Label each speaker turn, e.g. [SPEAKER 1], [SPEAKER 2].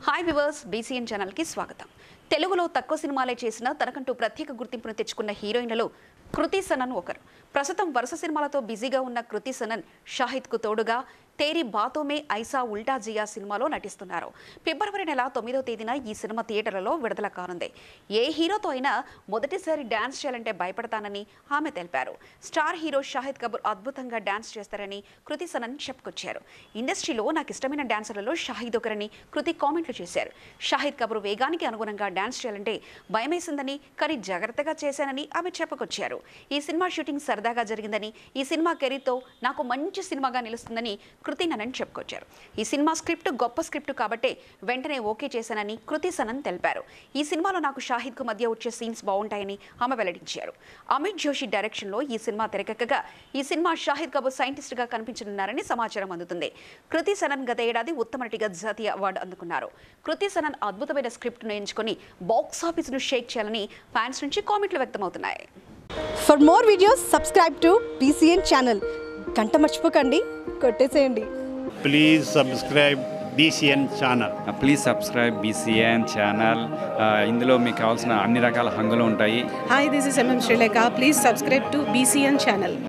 [SPEAKER 1] Hi viewers BCN ఛానల్కి స్వాగతం తెలుగులో తక్కువ సినిమాలే చేసిన తనకంటూ ప్రత్యేక గుర్తింపును తెచ్చుకున్న హీరోయిన్లలో కృతి సనన్ ఒకరు ప్రస్తుతం వరుస సినిమాలతో బిజీగా ఉన్న కృతి సనన్ షాహిద్కు తోడుగా తేరీ బాతోమే ఐసా ఉల్టా జియా సినిమాలో నటిస్తున్నారు ఫిబ్రవరి నెల తొమ్మిదో తేదీన ఈ సినిమా థియేటర్లలో విడుదల కానుంది ఏ హీరోతో అయినా మొదటిసారి డ్యాన్స్ చేయాలంటే భయపడతానని ఆమె తెలిపారు స్టార్ హీరో షాహిద్ కపూర్ అద్భుతంగా డ్యాన్స్ చేస్తారని కృతి సనన్ చెప్పుకొచ్చారు ఇండస్ట్రీలో నాకు ఇష్టమైన డాన్సర్లలో షాహిద్ ఒకరని కృతి కామెంట్లు చేశారు షాహిద్ కపూర్ వేగానికి అనుగుణంగా డ్యాన్స్ చేయాలంటే భయమేసిందని కానీ జాగ్రత్తగా చేశానని ఆమె చెప్పుకొచ్చారు ఈ సినిమా షూటింగ్ సరదాగా జరిగిందని ఈ సినిమా కెరీర్తో నాకు మంచి సినిమాగా నిలుస్తుందని కృతి ననన్ చెప్పుకొచ్చారు ఈ సినిమా స్క్రిప్ట్ గొప్ప స్క్రిప్ట్ కాబట్టే వెంటనే ఓకే చేశానని కృతి సనన్ తెలిపారు ఈ సినిమాలో నాకు షాహిద్కు మధ్య వచ్చే సీన్స్ బాగుంటాయని ఆమె వెల్లడించారు అమిత్ జోషి డైరెక్షన్లో ఈ సినిమా తెరకెక్కగా ఈ సినిమా షాహిద్ కపూర్ సైంటిస్ట్గా కనిపించనున్నారని సమాచారం అందుతుంది కృతి సనన్ గత ఏడాది ఉత్తమ నటిగా జాతీయ అవార్డు అందుకున్నారు కృతి సనన్ అద్భుతమైన స్క్రిప్ట్ను ఎంచుకొని బాక్స్ ఆఫీసును షేక్ చేయాలని ఫ్యాన్స్ నుంచి కామెంట్లు వ్యక్తమవుతున్నాయి
[SPEAKER 2] For more videos, subscribe to BCN channel. గంట మర్చిపోకండి కొట్టేసేయండి
[SPEAKER 3] please subscribe BCN channel
[SPEAKER 4] please subscribe BCN channel ఇందులో మీకు కావాల్సిన అన్ని రకాల హంగులు ఉంటాయి
[SPEAKER 5] Hi, this is MM Sri Lanka. Please subscribe to BCN channel.